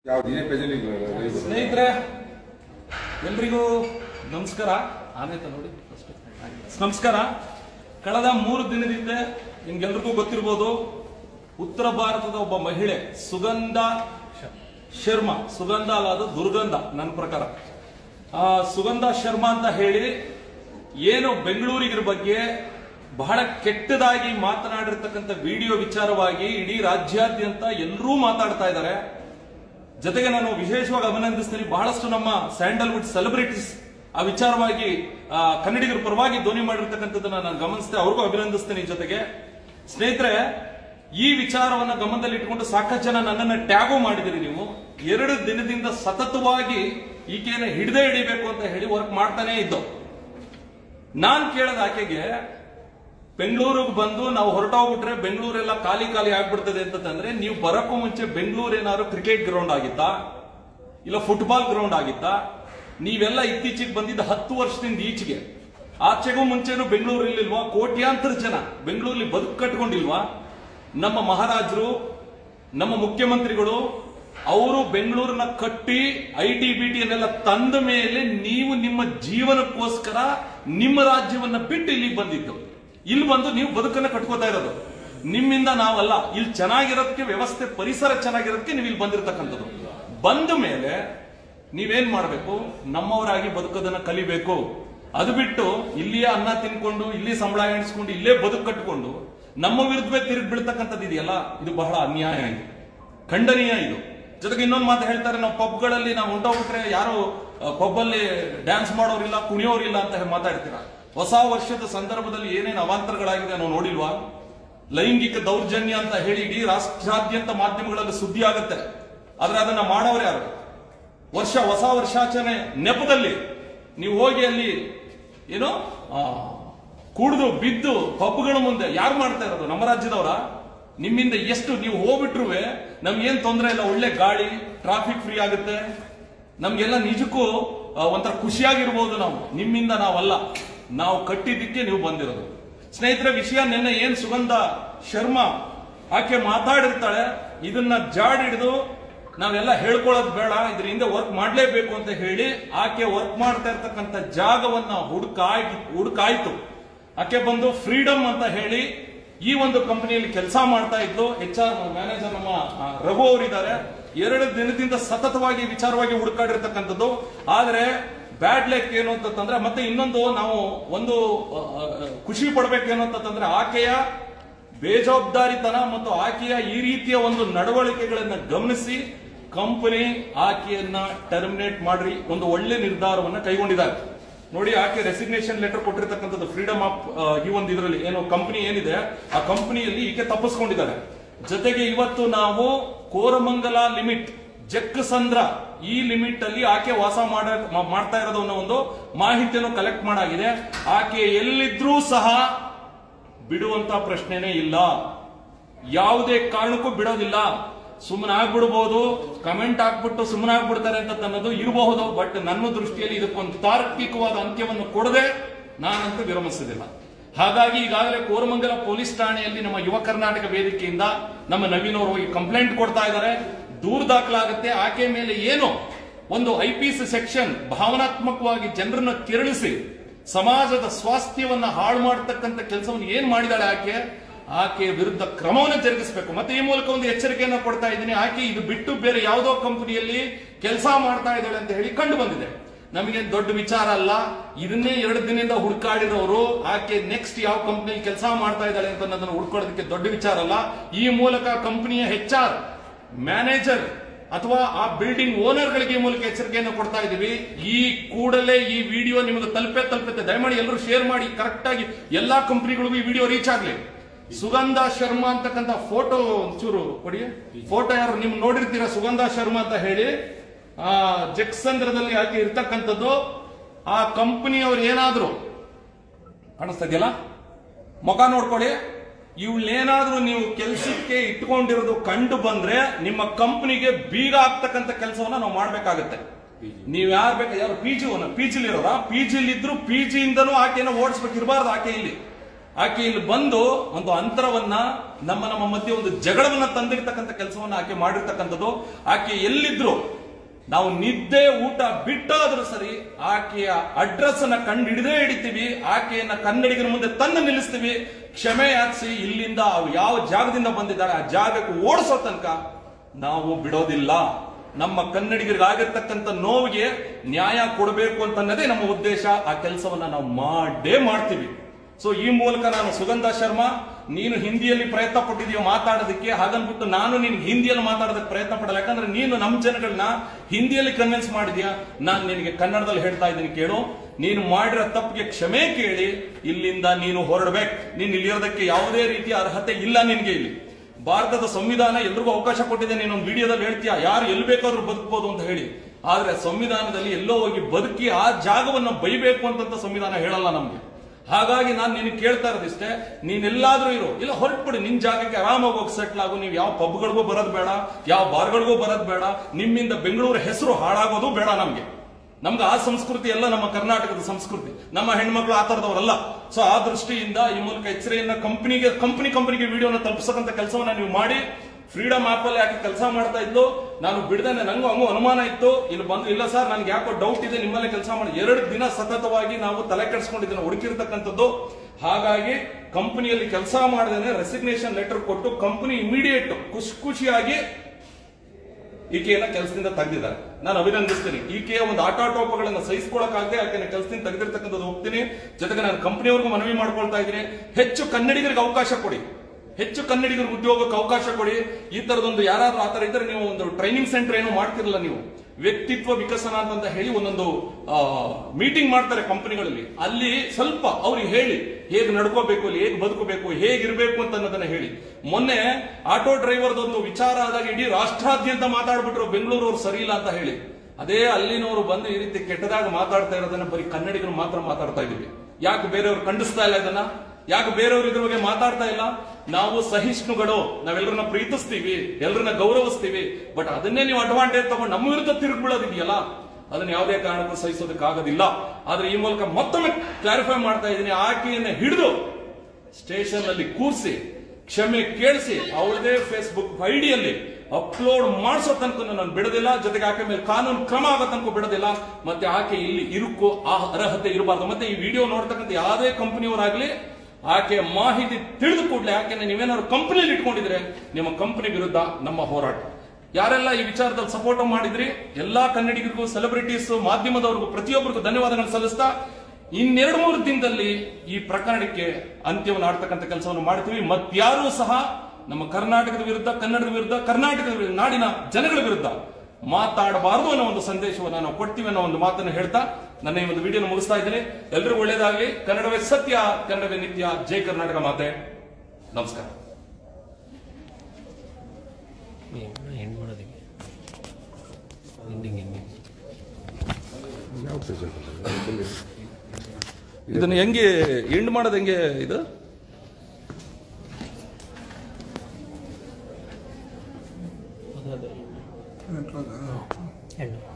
ಯಾವ್ದು ಇದೇ ಪೇಜಲ್ಲಿ ಇದು ಸ್ನೇಹಿತರೆ ಎಲ್ರಿಗೂ ನಮಸ್ಕಾರ ಆನೈತ ನೋಡಿ first. ನಮಸ್ಕಾರ ಕಳೆದ ಮೂರು ದಿನದಿಂದ ನಿಮ್ಗೆಲ್ರಿಗೂ ಗೊತ್ತಿರ್ಬೋದು ಉತ್ತರ ಭಾರತದ ಒಬ್ಬ ಮಹಿಳೆ ಸುಗಂಧ ಶರ್ಮಾ ಸುಗಂಧ ಅಲ್ಲ ಅದು ದುರ್ಗಂಧ ನನ್ನ ಪ್ರಕಾರ ಆ ಸುಗಂಧ ಶರ್ಮಾ ಅಂತ ಹೇಳಿ ಏನು ಬೆಂಗಳೂರಿಗರ ಬಗ್ಗೆ ಬಹಳ ಕೆಟ್ಟದಾಗಿ ಮಾತನಾಡಿರ್ತಕ್ಕಂಥ ವಿಡಿಯೋ ವಿಚಾರವಾಗಿ ಇಡೀ ರಾಜ್ಯಾದ್ಯಂತ ಎಲ್ಲರೂ ಮಾತಾಡ್ತಾ ಇದ್ದಾರೆ ಜೊತೆಗೆ ನಾನು ವಿಶೇಷವಾಗಿ ಅಭಿನಂದಿಸ್ತೀನಿ ಬಹಳಷ್ಟು ನಮ್ಮ ಸ್ಯಾಂಡಲ್ವುಡ್ ಸೆಲೆಬ್ರಿಟೀಸ್ ಆ ವಿಚಾರವಾಗಿ ಆ, ಕನ್ನಡಿಗರ ಪರವಾಗಿ ಧ್ವನಿ ಮಾಡಿರ್ತಕ್ಕಂಥದ್ದನ್ನ ನಾನು ಗಮನಿಸಿದೆ ಅವ್ರಿಗೂ ಅಭಿನಂದಿಸ್ತೀನಿ ಜೊತೆಗೆ ಸ್ನೇಹಿತರೆ ಈ ವಿಚಾರವನ್ನ ಗಮನದಲ್ಲಿ ಇಟ್ಕೊಂಡು ಸಾಕಷ್ಟು ಜನ ನನ್ನನ್ನ ಟ್ಯಾಗು ಮಾಡಿದಿರಿ ನೀವು ಎರಡು ದಿನದಿಂದ ಸತತವಾಗಿ ಈಕೆಯನ್ನು ಹಿಡಿದೇ ಹಿಡಿಬೇಕು ಅಂತ ಹೇಳಿ ವರ್ಕ್ ಮಾಡ್ತಾನೆ ಇದ್ದೋ ನಾನ್ ಕೇಳದ ಆಕೆಗೆ ಬೆಂಗಳೂರಿಗೆ ಬಂದು ನಾವು ಹೊರಟೋಗ್ಬಿಟ್ರೆ ಬೆಂಗಳೂರೆಲ್ಲ ಖಾಲಿ ಖಾಲಿ ಆಗ್ಬಿಡ್ತದೆ ಅಂತಂದ್ರೆ ನೀವು ಬರಕ್ಕೂ ಮುಂಚೆ ಬೆಂಗಳೂರು ಏನಾದ್ರು ಕ್ರಿಕೆಟ್ ಗ್ರೌಂಡ್ ಆಗಿತ್ತಾ ಇಲ್ಲ ಫುಟ್ಬಾಲ್ ಗ್ರೌಂಡ್ ಆಗಿತ್ತಾ ನೀವೆಲ್ಲ ಇತ್ತೀಚೆಗೆ ಬಂದಿದ್ದ ಹತ್ತು ವರ್ಷದಿಂದ ಈಚೆಗೆ ಆಚೆಗೂ ಮುಂಚೆನೂ ಬೆಂಗಳೂರಲ್ಲಿಲ್ವಾ ಕೋಟ್ಯಾಂತರ ಜನ ಬೆಂಗಳೂರಲ್ಲಿ ಬದುಕು ಕಟ್ಕೊಂಡಿಲ್ವಾ ನಮ್ಮ ಮಹಾರಾಜರು ನಮ್ಮ ಮುಖ್ಯಮಂತ್ರಿಗಳು ಅವರು ಬೆಂಗಳೂರನ್ನ ಕಟ್ಟಿ ಐ ಟಿ ಬಿ ಟಿಯನ್ನೆಲ್ಲ ತಂದ ಮೇಲೆ ನೀವು ನಿಮ್ಮ ಜೀವನಕ್ಕೋಸ್ಕರ ನಿಮ್ಮ ರಾಜ್ಯವನ್ನ ಬಿಟ್ಟು ಇಲ್ಲಿಗೆ ಬಂದಿದ್ದು ಇಲ್ಲಿ ಬಂದು ನೀವು ಬದುಕನ್ನ ಕಟ್ಕೋತಾ ಇರೋದು ನಿಮ್ಮಿಂದ ನಾವಲ್ಲ ಇಲ್ಲಿ ಚೆನ್ನಾಗಿರೋದಕ್ಕೆ ವ್ಯವಸ್ಥೆ ಪರಿಸರ ಚೆನ್ನಾಗಿರೋದಕ್ಕೆ ನೀವು ಇಲ್ಲಿ ಬಂದಿರತಕ್ಕಂಥದ್ದು ಬಂದ ಮೇಲೆ ನೀವೇನ್ ಮಾಡ್ಬೇಕು ನಮ್ಮವರಾಗಿ ಬದುಕೋದನ್ನ ಕಲಿಬೇಕು ಅದು ಬಿಟ್ಟು ಇಲ್ಲಿಯೇ ಅನ್ನ ತಿನ್ಕೊಂಡು ಇಲ್ಲಿ ಸಂಬಳ ಎಣಿಸ್ಕೊಂಡು ಇಲ್ಲೇ ಬದುಕು ಕಟ್ಕೊಂಡು ನಮ್ಮ ವಿರುದ್ಧವೇ ತಿರುಗಿ ಬೀಳ್ತಕ್ಕಂಥದ್ದು ಇದೆಯಲ್ಲ ಇದು ಬಹಳ ಅನ್ಯಾಯ ಇದು ಖಂಡನೀಯ ಇದು ಜೊತೆಗೆ ಇನ್ನೊಂದು ಮಾತು ಹೇಳ್ತಾರೆ ನಾವು ಪಬ್ಗಳಲ್ಲಿ ನಾವು ಹೊಂಟೋಗ್ಬಿಟ್ರೆ ಯಾರು ಪಬ್ಬಲ್ಲಿ ಡ್ಯಾನ್ಸ್ ಮಾಡೋರಿಲ್ಲ ಕುಣಿಯೋರಿಲ್ಲ ಅಂತ ಹೇಳಿ ಮಾತಾಡ್ತೀರಾ ಹೊಸ ವರ್ಷದ ಸಂದರ್ಭದಲ್ಲಿ ಏನೇನು ಅವಾಂತರಗಳಾಗಿದೆ ನಾವು ನೋಡಿಲ್ವಾ ಲೈಂಗಿಕ ದೌರ್ಜನ್ಯ ಅಂತ ಹೇಳಿ ಇಡೀ ರಾಷ್ಟ್ರಾದ್ಯಂತ ಮಾಧ್ಯಮಗಳಲ್ಲಿ ಸುದ್ದಿ ಆಗುತ್ತೆ ಆದ್ರೆ ಅದನ್ನ ಮಾಡೋರು ಯಾರು ವರ್ಷ ಹೊಸ ವರ್ಷಾಚರಣೆ ನೆಪದಲ್ಲಿ ನೀವು ಹೋಗಿ ಅಲ್ಲಿ ಏನು ಆ, ಕುಡಿದು ಬಿದ್ದು ಪಬ್ಗಳ ಮುಂದೆ ಯಾರು ಮಾಡ್ತಾ ಇರೋದು ನಮ್ಮ ರಾಜ್ಯದವರ ನಿಮ್ಮಿಂದ ಎಷ್ಟು ನೀವು ಹೋಗ್ಬಿಟ್ರುವೆ ನಮ್ಗೇನ್ ತೊಂದರೆ ಇಲ್ಲ ಒಳ್ಳೆ ಗಾಡಿ ಟ್ರಾಫಿಕ್ ಫ್ರೀ ಆಗುತ್ತೆ ನಮ್ಗೆಲ್ಲ ನಿಜಕ್ಕೂ ಆ, ಒಂಥರ ಖುಷಿಯಾಗಿರ್ಬೋದು ನಾವು ನಿಮ್ಮಿಂದ ನಾವಲ್ಲ ನಾವು ಕಟ್ಟಿದ್ದಕ್ಕೆ ನೀವು ಬಂದಿರೋದು ಸ್ನೇಹಿತರೆ ವಿಷಯ ನಿನ್ನೆ ಏನ್ ಸುಗಂಧ ಶರ್ಮಾ ಆಕೆ ಮಾತಾಡಿರ್ತಾಳೆ ಇದನ್ನ ಜಾಡ್ ಹಿಡಿದು ನಾವೆಲ್ಲ ಹೇಳ್ಕೊಳ್ಳೋದು ಬೇಡ ಇದ್ರ ಹಿಂದೆ ವರ್ಕ್ ಮಾಡ್ಲೇಬೇಕು ಅಂತ ಹೇಳಿ ಆಕೆ ವರ್ಕ್ ಮಾಡ್ತಾ ಇರ್ತಕ್ಕಂಥ ಜಾಗವನ್ನ ಹುಡುಕಾಗಿ ಹುಡುಕಾಯ್ತು ಆಕೆ ಬಂದು ಫ್ರೀಡಮ್ ಅಂತ ಹೇಳಿ ಈ ಒಂದು ಕಂಪನಿಯಲ್ಲಿ ಕೆಲಸ ಮಾಡ್ತಾ ಇದ್ದು ಎಚ್ ಆರ್ ಮ್ಯಾನೇಜರ್ ನಮ್ಮ ಆ, ರಘು ಅವರಿದ್ದಾರೆ ಎರಡು ದಿನದಿಂದ ಸತತವಾಗಿ ವಿಚಾರವಾಗಿ ಹುಡುಕಾಡಿರ್ತಕ್ಕಂಥದ್ದು ಆದ್ರೆ ಬ್ಯಾಡ್ ಲೆಕ್ ಏನು ಅಂತಂದ್ರೆ ಮತ್ತೆ ಇನ್ನೊಂದು ನಾವು ಒಂದು ಆ, ಆ, ಖುಷಿ ಪಡ್ಬೇಕೇನು ಅಂತಂದ್ರೆ ಆಕೆಯ ಬೇಜವಾಬ್ದಾರಿತನ ಮತ್ತು ಆಕೆಯ ಈ ರೀತಿಯ ಒಂದು ನಡವಳಿಕೆಗಳನ್ನ ಗಮನಿಸಿ ಕಂಪನಿ ಆಕೆಯನ್ನ ಟರ್ಮಿನೇಟ್ ಮಾಡ್ರಿ ಒಂದು ಒಳ್ಳೆ ನಿರ್ಧಾರವನ್ನ ಕೈಗೊಂಡಿದ್ದಾರೆ ನೋಡಿ ಆಕೆ ರೆಸಿಗ್ನೇಷನ್ ಲೆಟರ್ ಕೊಟ್ಟಿರ್ತಕ್ಕಂಥದ್ದು ಫ್ರೀಡಮ್ ಆಫ್ ಈ ಒಂದು ಇದರಲ್ಲಿ ಏನು ಕಂಪನಿ ಏನಿದೆ ಆ ಕಂಪನಿಯಲ್ಲಿ ಈಕೆ ತಪ್ಪಿಸ್ಕೊಂಡಿದ್ದಾರೆ ಜೊತೆಗೆ ಇವತ್ತು ನಾವು ಕೋರಮಂಗಲ ಲಿಮಿಟ್ ಜಕ್ಕಸಂದ್ರ ಈ ಲಿಮಿಟ್ ಅಲ್ಲಿ ಆಕೆ ವಾಸ ಮಾಡ ಮಾ- ಮಾಡ್ತಾ ಇರೋದು ಅನ್ನೋ ಒಂದು ಮಾಹಿತಿಯನ್ನು ಕಲೆಕ್ಟ್ ಮಾಡಾಗಿದೆ ಆಕೆ ಎಲ್ಲಿದ್ರೂ ಸಹ ಬಿಡುವಂತ ಪ್ರಶ್ನೆನೇ ಇಲ್ಲ ಯಾವುದೇ ಕಾರಣಕ್ಕೂ ಬಿಡೋದಿಲ್ಲ ಸುಮ್ಮನೆ ಆಗ್ಬಿಡ್ಬೋದು ಕಮೆಂಟ್ ಹಾಕ್ಬಿಟ್ಟು ಸುಮ್ಮನೆ ಆಗ್ಬಿಡ್ತಾರೆ ಅಂತ ಅನ್ನೋದು ಇರಬಹುದು ಬಟ್ ನನ್ನ ದೃಷ್ಟಿಯಲ್ಲಿ ಇದಕ್ಕೊಂದು ತಾರ್ಕಿಕವಾದ ಅಂತ್ಯವನ್ನು ಕೊಡದೆ ನಾನಂತೂ ವಿರಮಿಸೋದಿಲ್ಲ ಹಾಗಾಗಿ ಈಗಾಗಲೇ ಕೋರಮಂಗಲ ಪೊಲೀಸ್ ಠಾಣೆಯಲ್ಲಿ ನಮ್ಮ ಯುವ ಕರ್ನಾಟಕ ವೇದಿಕೆಯಿಂದ ನಮ್ಮ ನವೀನ್ ಅವರು ಹೋಗಿ ಕಂಪ್ಲೇಂಟ್ ಕೊಡ್ತಾ ಇದ್ದಾರೆ ದೂರು ದಾಖಲಾಗುತ್ತೆ ಆಕೆ ಮೇಲೆ ಏನು ಒಂದು ಐ ಪಿ ಸಿ ಸೆಕ್ಷನ್ ಭಾವನಾತ್ಮಕವಾಗಿ ಜನರನ್ನ ಕೆರಳಿಸಿ ಸಮಾಜದ ಸ್ವಾಸ್ಥ್ಯವನ್ನ ಹಾಳು ಮಾಡತಕ್ಕಂತ ಕೆಲಸವನ್ನು ಏನ್ ಮಾಡಿದಾಳೆ ಆಕೆ ಆಕೆಯ ವಿರುದ್ಧ ಕ್ರಮವನ್ನು ಜರುಗಿಸಬೇಕು ಮತ್ತೆ ಈ ಮೂಲಕ ಒಂದು ಎಚ್ಚರಿಕೆಯನ್ನು ಕೊಡ್ತಾ ಇದ್ದೀನಿ ಆಕೆ ಇದು ಬಿಟ್ಟು ಬೇರೆ ಯಾವುದೋ ಕಂಪನಿಯಲ್ಲಿ ಕೆಲಸ ಮಾಡ್ತಾ ಇದ್ದಾಳೆ ಅಂತ ಹೇಳಿ ಕಂಡು ಬಂದಿದೆ ನಮಗೇನ್ ದೊಡ್ಡ ವಿಚಾರ ಅಲ್ಲ ಇದನ್ನೇ ಎರಡು ದಿನದಿಂದ ಹುಡುಕಾಡಿರೋರು ಆಕೆ ನೆಕ್ಸ್ಟ್ ಯಾವ ಕಂಪನಿಯಲ್ಲಿ ಕೆಲಸ ಮಾಡ್ತಾ ಇದ್ದಾಳೆ ಅಂತ ಅನ್ನೋದನ್ನ ಹುಡ್ಕೊಳ್ಳೋದಕ್ಕೆ ದೊಡ್ಡ ವಿಚಾರ ಅಲ್ಲ ಈ ಮೂಲಕ ಕಂಪನಿಯ ಹೆಚ್ ಆರ್ ಮ್ಯಾನೇಜರ್ ಅಥವಾ ಆ ಬಿಲ್ಡಿಂಗ್ ಓನರ್ ಗಳಿಗೆ ಈ ಮೂಲಕ ಎಚ್ಚರಿಕೆಯನ್ನು ಕೊಡ್ತಾ ಇದೀವಿ ಈ ಕೂಡಲೇ ಈ ವಿಡಿಯೋ ನಿಮಗೆ ತಲುಪೇ ತಲುಪುತ್ತೆ ದಯಮಾಡಿ ಎಲ್ಲರೂ ಶೇರ್ ಮಾಡಿ ಕರೆಕ್ಟ್ ಆಗಿ ಎಲ್ಲಾ ಕಂಪನಿಗಳಿಗೂ ಈ ವಿಡಿಯೋ ರೀಚ್ ಆಗ್ಲಿ ಸುಗಂಧ ಶರ್ಮಾ ಅಂತಕ್ಕಂಥ ಫೋಟೋ ಒಂಚೂರು ಕೊಡಿ ಫೋಟೋ ಯಾರು ನಿಮ್ ನೋಡಿರ್ತೀರಾ ಸುಗಂಧ ಶರ್ಮಾ ಅಂತ ಹೇಳಿ ಆ ಜಕ್ಸಂದ್ರದಲ್ಲಿ ಆಕೆ ಇರ್ತಕ್ಕಂಥದ್ದು ಆ ಕಂಪನಿಯವ್ರು ಏನಾದ್ರು ಕಾಣಿಸ್ತಾ ಇದೆಯಲ್ಲ ಮುಖ ನೋಡ್ಕೊಳ್ಳಿ ಇವಳೇನಾದ್ರೂ ನೀವು ಕೆಲಸಕ್ಕೆ ಇಟ್ಕೊಂಡಿರೋದು ಕಂಡು ಬಂದ್ರೆ ನಿಮ್ಮ ಕಂಪನಿಗೆ ಬೀಗ ಆಗ್ತಕ್ಕಂಥ ಕೆಲಸವನ್ನ ನಾವು ಮಾಡ್ಬೇಕಾಗತ್ತೆ ನೀವ್ ಯಾರು ಬೇಕು ಯಾರು ಪಿ ಜಿ ಪಿ ಜಿಲಿ ಇರೋರ ಪಿ ಜಿಲಿ ಇದ್ರು ಪಿ ಜಿಯಿಂದನೂ ಆಕೆನ ಓಡಿಸ್ಬೇಕು ಇರಬಾರ್ದು ಆಕೆ ಇಲ್ಲಿ ಆಕೆ ಇಲ್ಲಿ ಬಂದು ಒಂದು ಅಂತರವನ್ನ ನಮ್ಮ ನಮ್ಮ ಮಧ್ಯೆ ಒಂದು ಜಗಳವನ್ನ ತಂದಿರ್ತಕ್ಕಂಥ ಕೆಲಸವನ್ನ ಆಕೆ ಮಾಡಿರ್ತಕ್ಕಂಥದ್ದು ಆಕೆ ಎಲ್ಲಿದ್ರು ನಾವು ನಿದ್ದೆ ಊಟ ಬಿಟ್ಟಾದ್ರೂ ಸರಿ ಆಕೆಯ ಅಡ್ರೆಸ್ ಅನ್ನ ಕಂಡು ಹಿಡಿದೇ ಹಿಡಿತೀವಿ ಆಕೆಯನ್ನ ಕನ್ನಡಿಗರ ಮುಂದೆ ತಂದು ನಿಲ್ಲಿಸ್ತೀವಿ ಕ್ಷಮೆ ಯಾಚಿಸಿ ಇಲ್ಲಿಂದ ಅವು ಯಾವ ಜಾಗದಿಂದ ಬಂದಿದ್ದಾರೆ ಆ ಜಾಗಕ್ಕೆ ಓಡಿಸೋ ತನಕ ನಾವು ಬಿಡೋದಿಲ್ಲ ನಮ್ಮ ಕನ್ನಡಿಗರಿಗಾಗಿರ್ತಕ್ಕಂಥ ನೋವಿಗೆ ನ್ಯಾಯ ಕೊಡಬೇಕು ಅಂತನ್ನೋದೇ ನಮ್ಮ ಉದ್ದೇಶ ಆ ಕೆಲಸವನ್ನ ನಾವು ಮಾಡೇ ಮಾಡ್ತೀವಿ ಸೊ ಈ ಮೂಲಕ ನಾನು ಸುಗಂಧ ಶರ್ಮಾ ನೀನು ಹಿಂದಿಯಲ್ಲಿ ಪ್ರಯತ್ನ ಪಟ್ಟಿದೀಯ ಮಾತಾಡೋದಕ್ಕೆ ಹಾಗನ್ಬಿಟ್ಟು ನಾನು ನಿನ್ಗೆ ಹಿಂದಿಯಲ್ಲಿ ಮಾತಾಡೋದಕ್ಕೆ ಪ್ರಯತ್ನ ಪಡಲ್ಲ ಯಾಕಂದ್ರೆ ನೀನು ನಮ್ಮ ಜನಗಳನ್ನ ಹಿಂದಿಯಲ್ಲಿ ಕನ್ವಿನ್ಸ್ ಮಾಡಿದ್ಯಾ ನಾನು ನಿನಗೆ ಕನ್ನಡದಲ್ಲಿ ಹೇಳ್ತಾ ಇದ್ದೀನಿ ಕೇಳು ನೀನು ಮಾಡಿರೋ ತಪ್ಪಿಗೆ ಕ್ಷಮೆ ಕೇಳಿ ಇಲ್ಲಿಂದ ನೀನು ಹೊರಡ್ಬೇಕು ನೀನು ಇಲ್ಲಿರೋದಕ್ಕೆ ಯಾವುದೇ ರೀತಿಯ ಅರ್ಹತೆ ಇಲ್ಲ ನಿನ್ಗೆ ಇಲ್ಲಿ ಭಾರತದ ಸಂವಿಧಾನ ಎಲ್ರಿಗೂ ಅವಕಾಶ ಕೊಟ್ಟಿದೆ ನೀನು ಒಂದು ವಿಡಿಯೋದಲ್ಲಿ ಹೇಳ್ತೀಯ ಯಾರು ಎಲ್ಲಿ ಬೇಕಾದ್ರೂ ಬದುಕಬಹುದು ಅಂತ ಹೇಳಿ ಆದ್ರೆ ಸಂವಿಧಾನದಲ್ಲಿ ಎಲ್ಲೋ ಹೋಗಿ ಬದುಕಿ ಆ ಜಾಗವನ್ನು ಬೈಬೇಕು ಅಂತಂತ ಸಂವಿಧಾನ ಹೇಳಲ್ಲ ನಮ್ಗೆ ಹಾಗಾಗಿ ನಾನು ನಿನಗೆ ಕೇಳ್ತಾ ಇರೋದಿಷ್ಟೇ ನೀನೆಲ್ಲಾದ್ರೂ ಇರೋ ಇಲ್ಲ ಹೊರಟ್ಬಿಡಿ ನಿನ್ ಜಾಗಕ್ಕೆ ಆರಾಮಾಗಿ ಹೋಗಿ ಸೆಟ್ಲ್ ಆಗು ನೀವು ಯಾವ ಪಬ್ಗಳಿಗೂ ಬರೋದು ಬೇಡ ಯಾವ ಬಾರ್ಗಳಿಗೂ ಬರೋದು ಬೇಡ ನಿಮ್ಮಿಂದ ಬೆಂಗಳೂರು ಹೆಸರು ಹಾಳಾಗೋದು ಬೇಡ ನಮ್ಗೆ ನಮ್ಗೆ ಆ ಸಂಸ್ಕೃತಿ ಎಲ್ಲ ನಮ್ಮ ಕರ್ನಾಟಕದ ಸಂಸ್ಕೃತಿ ನಮ್ಮ ಹೆಣ್ಮಕ್ಳು ಆ ತರದವರಲ್ಲ ಸೊ ಆ ದೃಷ್ಟಿಯಿಂದ ಈ ಮೂಲಕ ಎಚ್ಚರಿಯಿಂದ ಕಂಪನಿಗೆ ಕಂಪನಿ ಕಂಪನಿಗೆ ವಿಡಿಯೋನ ತಲುಪಿಸಕ್ಕಂತ ಕೆಲಸವನ್ನ ನೀವು ಮಾಡಿ ಫ್ರೀಡಮ್ ಆಪ್ ಅಲ್ಲಿ ಯಾಕೆ ಕೆಲಸ ಮಾಡ್ತಾ ಇದ್ಲು ನಾನು ಬಿಡದೇನೆ ನಂಗೂ ಹಂಗೂ ಅನುಮಾನ ಇತ್ತು ಇಲ್ಲಿ ಬಂದು ಇಲ್ಲ ಸರ್ ನನ್ಗೆ ಯಾಕೋ ಡೌಟ್ ಇದೆ ನಿಮ್ಮಲ್ಲೇ ಕೆಲಸ ಮಾಡಿ ಎರಡು ದಿನ ಸತತವಾಗಿ ನಾವು ತಲೆ ಕೆಡಿಸ್ಕೊಂಡಿದ್ದನ್ನು ಹುಡುಕಿರ್ತಕ್ಕಂಥದ್ದು ಹಾಗಾಗಿ ಕಂಪನಿಯಲ್ಲಿ ಕೆಲಸ ಮಾಡದೇನೆ ರೆಸಿಗ್ನೇಷನ್ ಲೆಟರ್ ಕೊಟ್ಟು ಕಂಪನಿ ಇಮಿಡಿಯೇಟ್ ಖುಷಿ ಖುಷಿಯಾಗಿ ಈಕೆಯನ್ನ ಕೆಲಸದಿಂದ ತೆಗೆದಿದ್ದಾರೆ ನಾನು ಅಭಿನಂದಿಸ್ತೀನಿ ಈಕೆಯ ಒಂದು ಆಟಾಟೋಪಗಳನ್ನ ಸಹಿಸ್ಕೊಳಕ್ಕಾಗದೆ ಆಕೆನ ಕೆಲಸದಿಂದ ತೆಗೆದಿರ್ತಕ್ಕಂಥದ್ದು ಹೋಗ್ತೀನಿ ಜೊತೆಗೆ ನಾನು ಕಂಪನಿಯವ್ರಿಗೂ ಮನವಿ ಮಾಡ್ಕೊಳ್ತಾ ಇದ್ದೀನಿ ಹೆಚ್ಚು ಕನ್ನಡಿಗರಿಗೆ ಅವಕಾಶ ಕೊಡಿ ಹೆಚ್ಚು ಕನ್ನಡಿಗರಿಗೆ ಉದ್ಯೋಗಕ್ಕೆ ಅವಕಾಶ ಕೊಡಿ ಈ ತರದೊಂದು ಯಾರಾದ್ರೂ ಆ ತರ ಇದ್ರೆ ನೀವು ಒಂದು ಟ್ರೈನಿಂಗ್ ಸೆಂಟರ್ ಏನು ಮಾಡ್ತಿರಲ್ಲ ನೀವು ವ್ಯಕ್ತಿತ್ವ ವಿಕಸನ ಅಂತ ಹೇಳಿ ಒಂದೊಂದು ಮೀಟಿಂಗ್ ಮಾಡ್ತಾರೆ ಕಂಪನಿಗಳಲ್ಲಿ ಅಲ್ಲಿ ಸ್ವಲ್ಪ ಅವ್ರಿಗೆ ಹೇಳಿ ಹೇಗೆ ನಡ್ಕೋಬೇಕು ಅಲ್ಲಿ ಹೇಗೆ ಬದುಕಬೇಕು ಹೇಗಿರ್ಬೇಕು ಅಂತ ಅನ್ನೋದನ್ನ ಹೇಳಿ ಮೊನ್ನೆ ಆಟೋ ಡ್ರೈವರ್ದೊಂದು ವಿಚಾರ ಆದಾಗ ಇಡೀ ರಾಷ್ಟ್ರಾದ್ಯಂತ ಮಾತಾಡ್ಬಿಟ್ರು ಬೆಂಗಳೂರವ್ರು ಸರಿ ಇಲ್ಲ ಅಂತ ಹೇಳಿ ಅದೇ ಅಲ್ಲಿನವರು ಬಂದು ಈ ರೀತಿ ಕೆಟ್ಟದಾಗ ಮಾತಾಡ್ತಾ ಇರೋದನ್ನ ಬರೀ ಕನ್ನಡಿಗರು ಮಾತ್ರ ಮಾತಾಡ್ತಾ ಇದೀವಿ ಯಾಕೆ ಬೇರೆಯವ್ರು ಖಂಡಿಸ್ತಾ ಇಲ್ಲ ಇದನ್ನ ಯಾಕೆ ಬೇರೆಯವರು ಇದ್ರ ಬಗ್ಗೆ ಮಾತಾಡ್ತಾ ಇಲ್ಲ ನಾವು ಸಹಿಷ್ಣುಗಳು ನಾವೆಲ್ಲರನ್ನ ಪ್ರೀತಿಸ್ತೀವಿ ಎಲ್ಲರನ್ನ ಗೌರವಿಸ್ತೀವಿ ಬಟ್ ಅದನ್ನೇ ನೀವು ಅಡ್ವಾಂಟೇಜ್ ತಗೊಂಡು ನಮ್ಮ ವಿರುದ್ಧ ತಿರುಗ್ಬಿಡೋದಿದೆಯಲ್ಲ ಅದನ್ನ ಯಾವುದೇ ಕಾರಣಕ್ಕೂ ಸಹಿಸೋದಕ್ಕಾಗೋದಿಲ್ಲ ಆದ್ರೆ ಈ ಮೂಲಕ ಮತ್ತೊಮ್ಮೆ ಕ್ಲಾರಿಫೈ ಮಾಡ್ತಾ ಇದ್ದೀನಿ ಆಕೆಯನ್ನ ಹಿಡಿದು ಸ್ಟೇಷನ್ ಅಲ್ಲಿ ಕೂರಿಸಿ ಕ್ಷಮೆ ಕೇಳಿಸಿ ಅವಳದೇ ಫೇಸ್ಬುಕ್ ಐಡಿಯಲ್ಲಿ ಅಪ್ಲೋಡ್ ಮಾಡಿಸೋ ತನಕ ನಾನು ಬಿಡೋದಿಲ್ಲ ಜೊತೆಗೆ ಆಕೆ ಮೇಲೆ ಕಾನೂನು ಕ್ರಮ ಆಗೋ ತನಕ ಬಿಡೋದಿಲ್ಲ ಮತ್ತೆ ಆಕೆ ಇಲ್ಲಿ ಇರುಕ್ಕೋ ಆ ಅರ್ಹತೆ ಇರಬಾರ್ದು ಮತ್ತೆ ಈ ವಿಡಿಯೋ ನೋಡ್ತಕ್ಕಂಥ ಯಾವುದೇ ಕಂಪನಿಯವರಾಗ್ಲಿ ಆಕೆ ಮಾಹಿತಿ ತಿಳಿದು ಕೂಡಲೇ ಆಕೆನ ನೀವೇನಾದ್ರು ಕಂಪನಿಯಲ್ಲಿ ಇಟ್ಕೊಂಡಿದ್ರೆ ನಿಮ್ಮ ಕಂಪನಿ ವಿರುದ್ಧ ನಮ್ಮ ಹೋರಾಟ ಯಾರೆಲ್ಲ ಈ ವಿಚಾರದಲ್ಲಿ ಸಪೋರ್ಟ್ ಮಾಡಿದ್ರಿ ಎಲ್ಲಾ ಕನ್ನಡಿಗರಿಗೂ ಸೆಲೆಬ್ರಿಟೀಸ್ ಮಾಧ್ಯಮದವರಿಗೂ ಪ್ರತಿಯೊಬ್ಬರಿಗೂ ಧನ್ಯವಾದಗಳನ್ನು ಸಲ್ಲಿಸ್ತಾ ಇನ್ನೆರಡು ಮೂರು ದಿನದಲ್ಲಿ ಈ ಪ್ರಕರಣಕ್ಕೆ ಅಂತ್ಯವನ್ನು ಆಡ್ತಕ್ಕಂಥ ಕೆಲಸವನ್ನು ಮಾಡ್ತೀವಿ ಮತ್ಯಾರೂ ಸಹ ನಮ್ಮ ಕರ್ನಾಟಕದ ವಿರುದ್ಧ ಕನ್ನಡದ ವಿರುದ್ಧ ಕರ್ನಾಟಕದ ವಿರುದ್ಧ, ನಾಡಿನ ಜನಗಳ ವಿರುದ್ಧ ಮಾತಾಡಬಾರದು ಅನ್ನೋ ಒಂದು ಸಂದೇಶವನ್ನು ನಾವು ಕೊಡ್ತೀವಿ ಅನ್ನೋ ಒಂದು ಮಾತನ್ನು ಹೇಳ್ತಾ ನನ್ನ ಈ ಒಂದು ವಿಡಿಯೋನ ಮುಗಿಸ್ತಾ ಇದ್ದೀನಿ ಎಲ್ರಿಗೂ ಒಳ್ಳೇದಾಗಲಿ ಕನ್ನಡವೇ ಸತ್ಯ ಕನ್ನಡವೇ ನಿತ್ಯ ಜೈ ಕರ್ನಾಟಕ ಮಾತೆ ನಮಸ್ಕಾರ ಎಂಡ್ ಮಾಡೋದಕ್ಕೆ ಎಂಡಿಂಗ್ ಎಂಡಿಂಗ್ ಯಾವ ಪೇಜ್ ಇದನ್ನ ಹೆಂಗೆ ಎಂಡ್ ಮಾಡೋದು ಹೆಂಗೆ ಇದು ಎಂಡ್